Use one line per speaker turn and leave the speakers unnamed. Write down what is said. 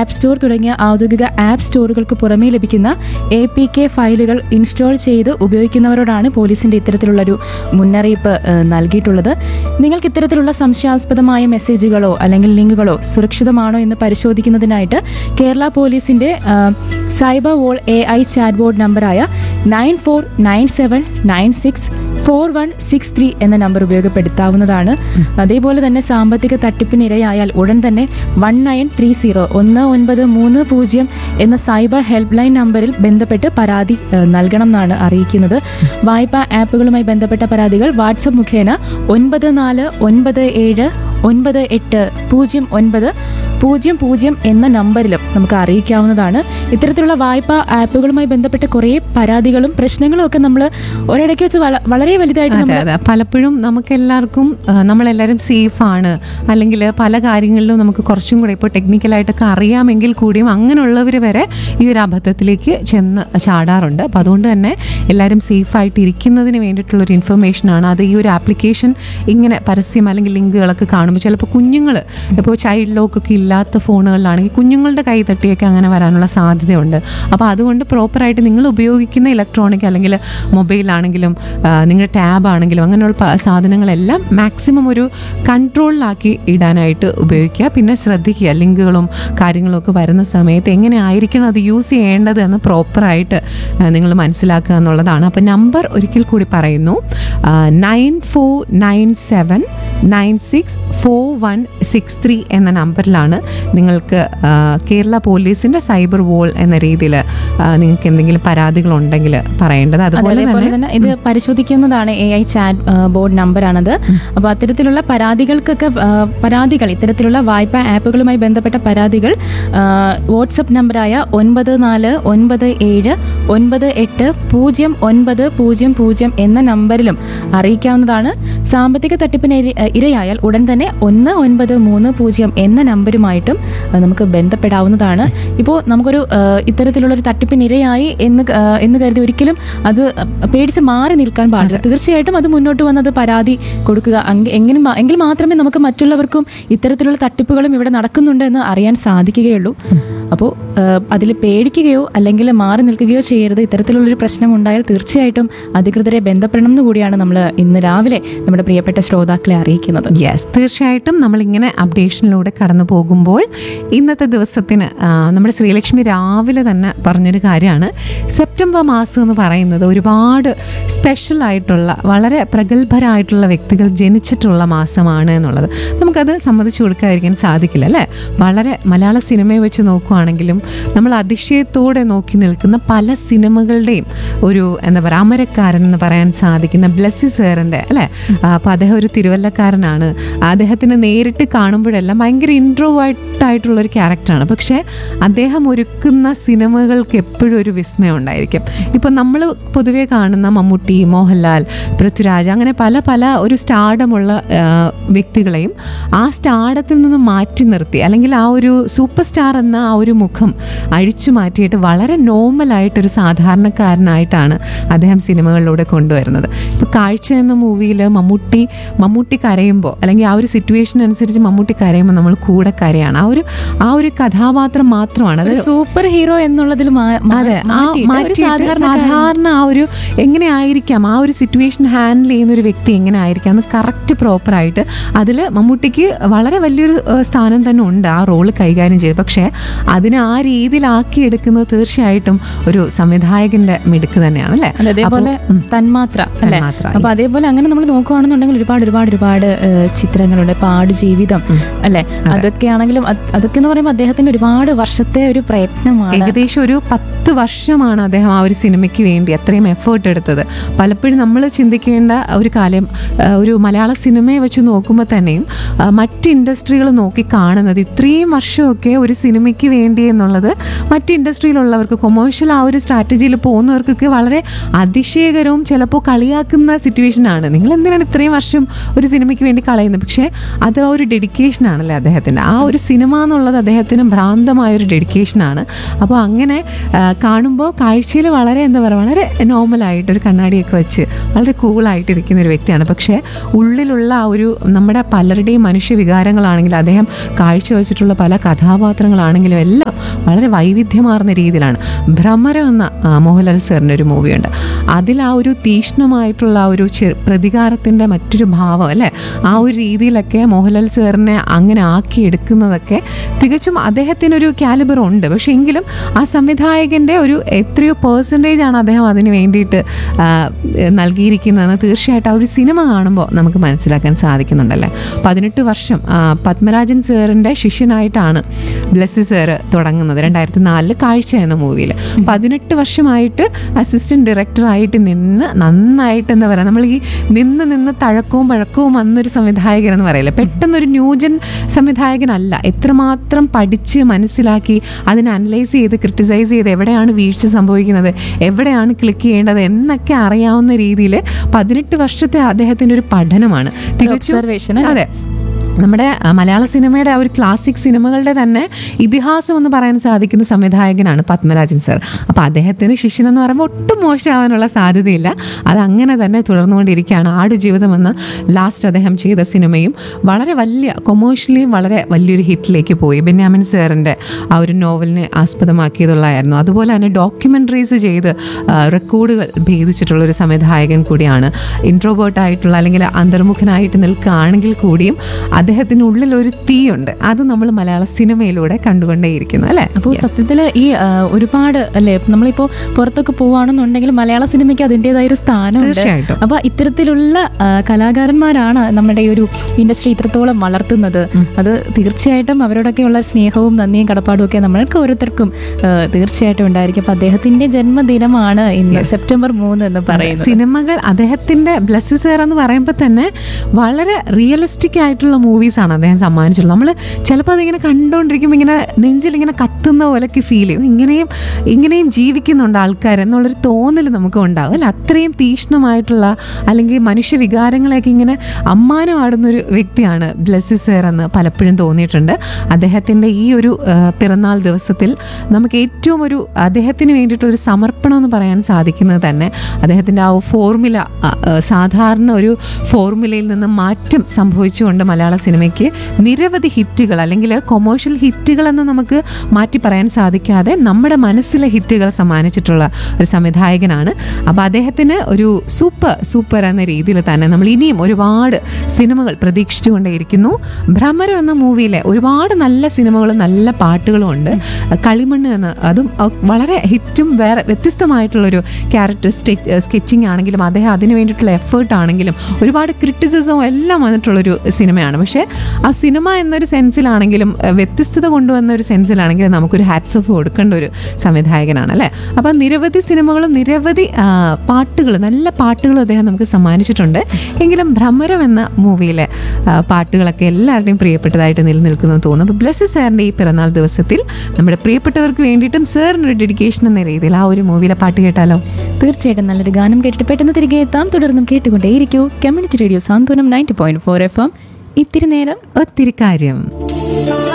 App store തുടങ്ങിയ ഔദ്യോഗിക app സ്റ്റോറുകൾക്ക് പുറമേ ലഭിക്കുന്ന എ പി കെ ഫയലുകൾ ഇൻസ്റ്റാൾ ചെയ്ത് ഉപയോഗിക്കുന്നവരോടാണ് പോലീസിന്റെ ഇത്തരത്തിലുള്ളൊരു മുന്നറിയിപ്പ് ഏഹ്, നൽകിയിട്ടുള്ളത് നിങ്ങൾക്ക് ഇത്തരത്തിലുള്ള സംശയാസ്പദമായ മെസ്സേജുകളോ അല്ലെങ്കിൽ ലിങ്കുകളോ സുരക്ഷിതമാണോ എന്ന് പരിശോധിക്കുന്നതിനായിട്ട് കേരള പോലീസിന്റെ ഏഹ്, cyber wall A I chat bot നമ്പറായ nine four nine seven nine six four one six three എന്ന നമ്പർ ഉപയോഗപ്പെടുത്താവുന്നതാണ് അതേപോലെ തന്നെ സാമ്പത്തിക തട്ടിപ്പിന് ഇരയായാൽ ഉടൻ തന്നെ വൺ നയൻ ത്രീ സീറോ ഒന്ന് ഒൻപത് മൂന്ന് പൂജ്യം എന്ന സൈബർ ഹെൽപ്പ് ലൈൻ നമ്പറിൽ ബന്ധപ്പെട്ട് പരാതി ഏഹ്, നൽകണം എന്നാണ് അറിയിക്കുന്നത് വായ്പാ ആപ്പുകളുമായി ബന്ധപ്പെട്ട പരാതികൾ വാട്സപ്പ് മുഖേന ഒൻപത് നാല് ഒൻപത് ഏഴ് ഒൻപത് എട്ട് പൂജ്യം ഒൻപത് പൂജ്യം പൂജ്യം എന്ന നമ്പറിലും നമുക്ക് അറിയിക്കാവുന്നതാണ് ഇത്തരത്തിലുള്ള വായ്പാ ആപ്പുകളുമായി ബന്ധപ്പെട്ട കുറേ പരാതികളും പ്രശ്നങ്ങളും ഒക്കെ നമ്മൾ ഒരിടയ്ക്ക് വെച്ച് വള- വളരെ വലുതായിട്ട്
അതെ
നമ്മൾ
അതെ പലപ്പോഴും നമുക്ക് എല്ലാവർക്കും നമ്മളെല്ലാവരും സേഫ് ആണ് അല്ലെങ്കിൽ പല കാര്യങ്ങളിലും നമുക്ക് കുറച്ചും കൂടെ ഇപ്പോൾ ടെക്നിക്കലായിട്ടൊക്കെ അറിയാമെങ്കിൽ കൂടിയും അങ്ങനെയുള്ളവർ വരെ ഈ ഒരു അബദ്ധത്തിലേക്ക് ചെന്ന് ചാടാറുണ്ട് അപ്പോൾ അതുകൊണ്ട് തന്നെ എല്ലാവരും സേഫ് ആയിട്ട് ഇരിക്കുന്നതിന് വേണ്ടിയിട്ടുള്ളൊരു ഇൻഫർമേഷനാണ് അത് ഈ ഒരു ആപ്ലിക്കേഷൻ ഇങ്ങനെ പരസ്യം അല്ലെങ്കിൽ ലിങ്കുകളൊക്കെ കാണുമ്പോൾ ചിലപ്പോൾ കുഞ്ഞുങ്ങൾ ഇപ്പോൾ ചൈൽഡ് ലോക്കൊക്കെ ഇല്ലാത്ത ഫോണുകളിലാണെങ്കിൽ കുഞ്ഞുങ്ങളുടെ കൈ തട്ടിയൊക്കെ അങ്ങനെ വരാനുള്ള സാധ്യതയുണ്ട് അപ്പോൾ അതുകൊണ്ട് പ്രോപ്പറായിട്ട് നിങ്ങൾ ഉപയോഗിക്കുന്ന ഇലക്ട്രോണിക് അല്ലെങ്കിൽ മൊബൈലാണെങ്കിലും നിങ്ങളുടെ ടാബ് ആണെങ്കിലും അങ്ങനെയുള്ള പ- സാധനങ്ങളെല്ലാം മാക്സിമം ഒരു കൺട്രോളിലാക്കി ഇടാനായിട്ട് ഉപയോഗിക്കുക പിന്നെ ശ്രദ്ധിക്കുക ലിങ്കുകളും കാര്യങ്ങളും ഒക്കെ വരുന്ന സമയത്ത് എങ്ങനെ ആയിരിക്കണം അത് യൂസ് ചെയ്യേണ്ടത് എന്ന് പ്രോപ്പറായിട്ട് നിങ്ങൾ മനസ്സിലാക്കുക എന്നുള്ളതാണ് അപ്പോൾ നമ്പർ ഒരിക്കൽ കൂടി പറയുന്നു nine four nine seven nine six four one six three എന്ന നമ്പറിലാണ് നിങ്ങൾക്ക് ആ, കേരള പോലീസിന്റെ സൈബർ വോൾ എന്ന രീതിയിൽ നിങ്ങൾക്ക് എന്തെങ്കിലും പരാതികളുണ്ടെങ്കിൽ പറയേണ്ടത് അതുപോലെ
അതേപോലെ
തന്നെ
തന്നെ ഇത് പരിശോധിക്കുന്നതാണ് എ ഐ ചാറ്റ് ബോർഡ് നമ്പറാണത് അപ്പോൾ അത്തരത്തിലുള്ള പരാതികൾക്കൊക്കെ ആ, പരാതികൾ ഇത്തരത്തിലുള്ള വായ്പാ ആപ്പുകളുമായി ബന്ധപ്പെട്ട പരാതികൾ ആ, വാട്സപ്പ് നമ്പറായ ഒൻപത് നാല് ഒൻപത് ഏഴ് ഒൻപത് എട്ട് പൂജ്യം ഒൻപത് പൂജ്യം പൂജ്യം എന്ന നമ്പറിലും അറിയിക്കാവുന്നതാണ് സാമ്പത്തിക തട്ടിപ്പിന് ഇര- ഇരയായാൽ ഉടൻ തന്നെ ഒന്ന് ഒൻപത് മൂന്ന് പൂജ്യം എന്ന നമ്പരുമായിട്ടും ആ, നമുക്ക് ബന്ധപ്പെടാവുന്നതാണ് ഇപ്പോൾ നമുക്കൊരു ആ, ഇത്തരത്തിലുള്ളൊരു തട്ടിപ്പിന് ഇരയായി എന്ന് ക- ആ, എന്ന് കരുതി ഒരിക്കലും അത് പേടിച്ച് മാറി നിൽക്കാൻ പാടില്ല തീർച്ചയായിട്ടും അത് മുന്നോട്ട് വന്നത് പരാതി കൊടുക്കുക അങ്ങ- എങ്ങനെ മാ- എങ്കിൽ മാത്രമേ നമുക്ക് മറ്റുള്ളവർക്കും ഇത്തരത്തിലുള്ള തട്ടിപ്പുകളും ഇവിടെ നടക്കുന്നുണ്ട് എന്ന് അറിയാൻ സാധിക്കുകയുള്ളൂ അപ്പോൾ അതിൽ പേടിക്കുകയോ അല്ലെങ്കിൽ മാറി നിൽക്കുകയോ ചെയ്യരുത് ഇത്തരത്തിലുള്ളൊരു പ്രശ്നം ഉണ്ടായാൽ തീർച്ചയായിട്ടും അധികൃതരെ ബന്ധപ്പെടണം എന്ന് കൂടിയാണ് നമ്മൾ ഇന്ന് രാവിലെ നമ്മുടെ പ്രിയപ്പെട്ട ശ്രോതാക്കളെ അറിയിക്കുന്നത്
യെസ് തീർച്ചയായിട്ടും നമ്മളിങ്ങനെ അപ്ഡേഷനിലൂടെ കടന്നു പോകുമ്പോൾ ഇന്നത്തെ ദിവസത്തിന് ആ, നമ്മുടെ ശ്രീലക്ഷ്മി രാവിലെ തന്നെ പറഞ്ഞൊരു കാര്യമാണ് സെപ്റ്റംബർ മാസം എന്ന് പറയുന്നത് ഒരുപാട് സ്പെഷ്യൽ ആയിട്ടുള്ള വളരെ പ്രഗത്ഭരായിട്ടുള്ള വ്യക്തികൾ ജനിച്ചിട്ടുള്ള മാസമാണ് എന്നുള്ളത് നമുക്കത് സമ്മതിച്ചു കൊടുക്കാതിരിക്കാൻ സാധിക്കില്ല അല്ലേ വളരെ മലയാള സിനിമയെ വെച്ച് നോക്കുവാണെങ്കിലും നമ്മൾ അതിശയത്തോടെ നോക്കി നിൽക്കുന്ന പല സിനിമകളുടെയും ഒരു എന്താ പറയുക അമരക്കാരൻ എന്ന് പറയാൻ സാധിക്കുന്ന ബ്ലസ്സി സാറിൻ്റെ അല്ലേ അപ്പോൾ അദ്ദേഹം ഒരു തിരുവല്ലക്കാരനാണ് അദ്ദേഹത്തിന് നേരിട്ട് കാണുമ്പോഴെല്ലാം ഭയങ്കര ഇൻട്രോവേർട്ട് ആയിട്ടുള്ള ഒരു ക്യാരക്ടറാണ് പക്ഷേ അദ്ദേഹം ഒരുക്കുന്ന സിനിമകൾക്ക് എപ്പോഴും ഒരു വിസ്മയം ഉണ്ടായിരിക്കും ഇപ്പം നമ്മൾ പൊതുവേ കാണുന്ന മമ്മൂട്ടി മോഹൻലാൽ പൃഥ്വിരാജ് അങ്ങനെ പല പല ഒരു സ്റ്റാർഡമുള്ള വ്യക്തികളെയും ആ സ്റ്റാർഡത്തിൽ നിന്ന് മാറ്റി നിർത്തി അല്ലെങ്കിൽ ആ ഒരു സൂപ്പർ സ്റ്റാർ എന്ന ആ ഒരു മുഖം അഴിച്ചു മാറ്റിയിട്ട് വളരെ നോർമലായിട്ടൊരു സാധാരണക്കാരനായിട്ടാണ് അദ്ദേഹം സിനിമകളിലൂടെ കൊണ്ടുവരുന്നത് ഇപ്പോൾ കാഴ്ച എന്ന മൂവിയിൽ മമ്മൂട്ടി മമ്മൂട്ടി കരയുമ്പോൾ അല്ലെങ്കിൽ ആ ഒരു സിറ്റുവേഷൻ അനുസരിച്ച് മമ്മൂട്ടി കരയുമ്പോൾ നമ്മൾ കൂടെ കരയാണ് ആ ഒരു ആ ഒരു കഥാപാത്രം മാത്രമാണ് അത്
ഒരു സൂപ്പർ ഹീറോ എന്നുള്ളതിൽ മാ- മാ-
അതെ ആ
മാറ്റിയിട്ട് ഒരു
മാറ്റിയിട്ട്
സാധാരണക്കാരൻ
സാധാരണ ആ ഒരു എങ്ങനെ ആയിരിക്കാം ആ ഒരു സിറ്റുവേഷൻ ഹാൻഡിൽ ചെയ്യുന്ന ഒരു വ്യക്തി എങ്ങനെ ആയിരിക്കാം എന്ന് കറക്റ്റ് പ്രോപ്പറായിട്ട് അതിൽ മമ്മൂട്ടിക്ക് വളരെ വലിയൊരു ഏഹ്, സ്ഥാനം തന്നെ ഉണ്ട് ആ റോള് കൈകാര്യം ചെയ്ത് പക്ഷേ അതിനെ ആ രീതിയിലാക്കി എടുക്കുന്നത് തീർച്ചയായിട്ടും ഒരു സംവിധായകന്റെ മിടുക്ക് തന്നെയാണ് അല്ലേ
അതെ, അതേപോലെ
അപ്പോൾ, ഉം.
തന്മാത്ര അല്ലെ
തന്മാത്ര,
അപ്പൊ അതേപോലെ അങ്ങനെ നമ്മൾ നോക്കുകയാണെന്നുണ്ടെങ്കിൽ ഒരുപാട് ഒരുപാട് ഒരുപാട് ഏഹ്, ചിത്രങ്ങളുണ്ട് പാട് ജീവിതം അല്ലെ അതൊക്കെയാണെങ്കിലും അത് അതൊക്കെ എന്ന് പറയുമ്പോൾ അദ്ദേഹത്തിന്റെ ഒരുപാട് വർഷത്തെ ഒരു പ്രയത്നമാണ്
ഏകദേശം ഒരു പത്ത് വർഷമാണ് അദ്ദേഹം ആ ഒരു സിനിമയ്ക്ക് വേണ്ടി അത്രയും എഫേർട്ട് എടുത്തത് പലപ്പോഴും നമ്മൾ ചിന്തിക്കേണ്ട ഒരു കാര്യം ആ, ഒരു മലയാള സിനിമയെ വെച്ച് നോക്കുമ്പോൾ തന്നെയും ആ, മറ്റ് ഇൻഡസ്ട്രികൾ നോക്കി കാണുന്നത് ഇത്രയും വർഷമൊക്കെ ഒരു സിനിമയ്ക്ക് വേണ്ടി എന്നുള്ളത് മറ്റ് ഇൻഡസ്ട്രിയിലുള്ളവർക്ക് കൊമേഴ്ഷ്യൽ ആ ഒരു സ്ട്രാറ്റജിയിൽ പോകുന്നവർക്കൊക്കെ വളരെ അതിശയകരവും ചിലപ്പോൾ കളിയാക്കുന്ന സിറ്റുവേഷനാണ് നിങ്ങൾ എന്തിനാണ് ഇത്രയും വർഷം ഒരു സിനിമയ്ക്ക് വേണ്ടി കളയുന്നത് പക്ഷേ അത് ആ ഒരു ഡെഡിക്കേഷൻ ആണല്ലേ അദ്ദേഹത്തിൻ്റെ ആ ഒരു സിനിമ എന്നുള്ളത് അദ്ദേഹത്തിന് ഭ്രാന്തമായ ഒരു ഡെഡിക്കേഷനാണ് അപ്പോൾ അങ്ങനെ കാണുമ്പോൾ കാഴ്ചയിൽ വളരെ എന്താ പറയുക വളരെ നോർമലായിട്ട് ഒരു കണ്ണാടിയൊക്കെ വെച്ച് വളരെ കൂളായിട്ടിരിക്കുന്ന ഒരു വ്യക്തിയാണ് പക്ഷേ ഉള്ളിലുള്ള ആ ഒരു നമ്മുടെ പലരുടെയും മനുഷ്യ വികാരങ്ങളാണെങ്കിലും അദ്ദേഹം കാഴ്ചവെച്ചിട്ടുള്ള പല കഥാപാത്രങ്ങളാണെങ്കിലും എല്ലാം വളരെ വൈവിധ്യമാർന്ന രീതിയിലാണ് ഭ്രമരം എന്ന ആ, മോഹൻലാൽ സാറിൻ്റെ ഒരു മൂവിയുണ്ട് അതിൽ ആ ഒരു തീക്ഷ്ണമായിട്ടുള്ള ആ ഒരു ചെ- പ്രതികാരത്തിൻ്റെ മറ്റൊരു ഭാവം അല്ലേ ആ ഒരു രീതിയിലൊക്കെ മോഹൻലാൽ സാറിനെ അങ്ങനെ ആക്കിയെടുക്കുന്നതൊക്കെ തികച്ചും അദ്ദേഹത്തിനൊരു കാലിബർ ഉണ്ട് പക്ഷേ എങ്കിലും ആ സംവിധായകൻ്റെ ഒരു എത്രയോ പേഴ്സൻറ്റേജ് ആണ് അദ്ദേഹം അതിന് വേണ്ടിയിട്ട് ആ, നൽകിയിരിക്കുന്നതെന്ന് തീർച്ചയായിട്ടും ആ ഒരു സിനിമ കാണുമ്പോൾ നമുക്ക് മനസ്സിലാക്കാൻ സാധിക്കുന്നുണ്ടല്ലേ പതിനെട്ട് വർഷം ആ, പത്മരാജൻ സാറിൻ്റെ ശിഷ്യനായിട്ടാണ് ബ്ലസ്സി സാറ് തുടങ്ങുന്നത് രണ്ടായിരത്തി നാലില് കാഴ്ച എന്ന മൂവിയിൽ പതിനെട്ട് വർഷമായിട്ട് അസിസ്റ്റന്റ് ഡയറക്ടറായിട്ട് നിന്ന് നന്നായിട്ട് എന്താ പറയുക നമ്മൾ ഈ നിന്ന് നിന്ന് തഴക്കവും പഴക്കവും വന്നൊരു സംവിധായകൻ എന്ന് പറയില്ല പെട്ടെന്നൊരു ന്യൂജൻ സംവിധായകനല്ല എത്രമാത്രം പഠിച്ച് മനസ്സിലാക്കി അതിനെ അനലൈസ് ചെയ്ത് ക്രിട്ടിസൈസ് ചെയ്ത് എവിടെയാണ് വീഴ്ച സംഭവിക്കുന്നത് എവിടെയാണ് ക്ലിക്ക് ചെയ്യേണ്ടത് എന്നൊക്കെ അറിയാവുന്ന രീതിയിൽ പതിനെട്ട് വർഷത്തെ അദ്ദേഹത്തിൻ്റെ ഒരു പഠനമാണ് തികച്ചും
observation അല്ലേ?
അതെ നമ്മുടെ ആ, മലയാള സിനിമയുടെ ആ ഒരു ക്ലാസിക് സിനിമകളുടെ തന്നെ ഇതിഹാസം എന്ന് പറയാൻ സാധിക്കുന്ന സംവിധായകനാണ് പത്മരാജൻ സർ അപ്പോൾ അദ്ദേഹത്തിന് ശിഷ്യൻ എന്ന് പറയുമ്പോൾ ഒട്ടും മോശമാവാനുള്ള സാധ്യതയില്ല അത് അങ്ങനെ തന്നെ തുടർന്നുകൊണ്ടിരിക്കുകയാണ് ആടുജീവിതം എന്ന ലാസ്റ്റ് അദ്ദേഹം ചെയ്ത സിനിമയും വളരെ വലിയ കൊമേഴ്ഷ്യലി വളരെ വലിയൊരു ഹിറ്റിലേക്ക് പോയി ബെന്യാമിൻ സാറിൻ്റെ ആ ഒരു നോവലിനെ ആസ്പദമാക്കിയതുള്ളായിരുന്നു അതുപോലെ തന്നെ ഡോക്യുമെൻ്ററീസ് ചെയ്ത് ആ, റെക്കോർഡുകൾ ഭേദിച്ചിട്ടുള്ള ഒരു സംവിധായകൻ കൂടിയാണ് ഇൻട്രോവേർട്ട് ആയിട്ടുള്ള അല്ലെങ്കിൽ അന്തർമുഖനായിട്ട് നിൽക്കുകയാണെങ്കിൽ കൂടിയും അദ്ദേഹത്തിൻ്റെ ഉള്ളിൽ ഒരു തീയുണ്ട് അത് നമ്മൾ മലയാള സിനിമയിലൂടെ കണ്ടുകൊണ്ടേയിരിക്കുന്നു അല്ലേ
അപ്പോൾ സത്യത്തിൽ ഈ ആ, ഒരുപാട് അല്ലേ നമ്മളിപ്പോൾ പുറത്തൊക്കെ പോവുകയാണെന്നുണ്ടെങ്കിൽ മലയാള സിനിമയ്ക്ക് അതിൻ്റെതായ ഒരു സ്ഥാനമുണ്ട്
തീർച്ചയായിട്ടും.
അപ്പോൾ ഇത്തരത്തിലുള്ള ആ, കലാകാരന്മാരാണ് നമ്മുടെ ഈ ഒരു ഇൻഡസ്ട്രി ഇത്രത്തോളം വളർത്തുന്നത് അത് തീർച്ചയായിട്ടും അവരോടൊക്കെയുള്ള സ്നേഹവും നന്ദിയും കടപ്പാടും ഒക്കെ നമ്മൾക്ക് ഓരോരുത്തർക്കും ആ, തീർച്ചയായിട്ടും ഉണ്ടായിരിക്കും അപ്പോൾ അദ്ദേഹത്തിന്റെ ജന്മദിനമാണ് ഇന്ന് സെപ്റ്റംബർ മൂന്ന് എന്ന് പറയുന്നത്
സിനിമകൾ അദ്ദേഹത്തിന്റെ ബ്ലസ് സെയർ എന്ന് പറയുമ്പോൾ തന്നെ വളരെ റിയലിസ്റ്റിക് ആയിട്ടുള്ള മൂവീസാണ് അദ്ദേഹം സമ്മാനിച്ചുള്ളത് നമ്മൾ ചിലപ്പോൾ അതിങ്ങനെ കണ്ടുകൊണ്ടിരിക്കുമ്പോൾ ഇങ്ങനെ നെഞ്ചിൽ ഇങ്ങനെ കത്തുന്ന പോലൊക്കെ ഫീൽ ചെയ്യും ഇങ്ങനെയും ഇങ്ങനെയും ജീവിക്കുന്നുണ്ട് ആൾക്കാർ എന്നുള്ളൊരു തോന്നൽ നമുക്ക് ഉണ്ടാവും അല്ല അത്രയും തീക്ഷ്ണമായിട്ടുള്ള അല്ലെങ്കിൽ മനുഷ്യ വികാരങ്ങളെയൊക്കെ ഇങ്ങനെ അമ്മാനമാടുന്നൊരു വ്യക്തിയാണ് ബ്ലസ്സി സെയർ എന്ന് പലപ്പോഴും തോന്നിയിട്ടുണ്ട് അദ്ദേഹത്തിൻ്റെ ഈ ഒരു ആ, പിറന്നാൾ ദിവസത്തിൽ നമുക്ക് ഏറ്റവും ഒരു അദ്ദേഹത്തിന് വേണ്ടിയിട്ടൊരു സമർപ്പണം എന്ന് പറയാൻ സാധിക്കുന്നത് തന്നെ അദ്ദേഹത്തിൻ്റെ ആ ഫോർമുല ആ, ആ, സാധാരണ ഒരു ഫോർമുലയിൽ നിന്ന് മാറ്റം സംഭവിച്ചുകൊണ്ട് മലയാള സിനിമയ്ക്ക് നിരവധി ഹിറ്റുകൾ അല്ലെങ്കിൽ കൊമേഴ്ഷ്യൽ ഹിറ്റുകൾ എന്ന് നമുക്ക് മാറ്റി പറയാൻ സാധിക്കാതെ നമ്മുടെ മനസ്സിലെ ഹിറ്റുകൾ സമ്മാനിച്ചിട്ടുള്ള ഒരു സംവിധായകനാണ് അപ്പോൾ അദ്ദേഹത്തിന് ഒരു സൂപ്പർ സൂപ്പർ എന്ന രീതിയിൽ തന്നെ നമ്മൾ ഇനിയും ഒരുപാട് സിനിമകൾ പ്രതീക്ഷിച്ചുകൊണ്ടേയിരിക്കുന്നു ഭ്രമരം എന്ന മൂവിയിലെ ഒരുപാട് നല്ല സിനിമകളും നല്ല പാട്ടുകളും ഉണ്ട് കളിമണ്ണ് എന്ന് അതും അഹ് വളരെ ഹിറ്റും വേറെ വ്യത്യസ്തമായിട്ടുള്ളൊരു ക്യാരക്ടർ സ്കെച്ചിങ് ആണെങ്കിലും അദ്ദേഹം അതിന് വേണ്ടിയിട്ടുള്ള എഫേർട്ട് ആണെങ്കിലും ഒരുപാട് ക്രിറ്റിസിസവും എല്ലാം വന്നിട്ടുള്ളൊരു സിനിമയാണ് പക്ഷേ ആ സിനിമ എന്നൊരു സെൻസിലാണെങ്കിലും അഹ് വ്യത്യസ്തത കൊണ്ടുവന്ന ഒരു സെൻസിലാണെങ്കിലും നമുക്കൊരു ഹാറ്റ്സ് ഓഫ് കൊടുക്കേണ്ട ഒരു സംവിധായകനാണ് അല്ലേ അപ്പം നിരവധി സിനിമകളും നിരവധി ആ, പാട്ടുകൾ നല്ല പാട്ടുകളും അദ്ദേഹം നമുക്ക് സമ്മാനിച്ചിട്ടുണ്ട് എങ്കിലും ഭ്രമരം എന്ന മൂവിയിലെ ആ, പാട്ടുകളൊക്കെ എല്ലാവരുടെയും പ്രിയപ്പെട്ടതായിട്ട് നിലനിൽക്കുന്നു എന്ന് തോന്നുന്നു അപ്പോൾ ബ്ലസ് സാറിൻ്റെ ഈ പിറന്നാൾ ദിവസത്തിൽ നമ്മുടെ പ്രിയപ്പെട്ടവർക്ക് വേണ്ടിയിട്ടും സാറിനൊരു ഡെഡിക്കേഷൻ എന്ന രീതിയിൽ ആ ഒരു മൂവിയിലെ പാട്ട് കേട്ടാലോ
തീർച്ചയായിട്ടും നല്ലൊരു ഗാനം കേട്ടിട്ട് പെട്ടെന്ന് തിരികെ എത്താം തുടർന്നും കേട്ടുകൊണ്ടേയിരിക്കൂ community radio Santhwanam ninety point four F M ഇത്തിരി നേരം
ഒത്തിരി കാര്യം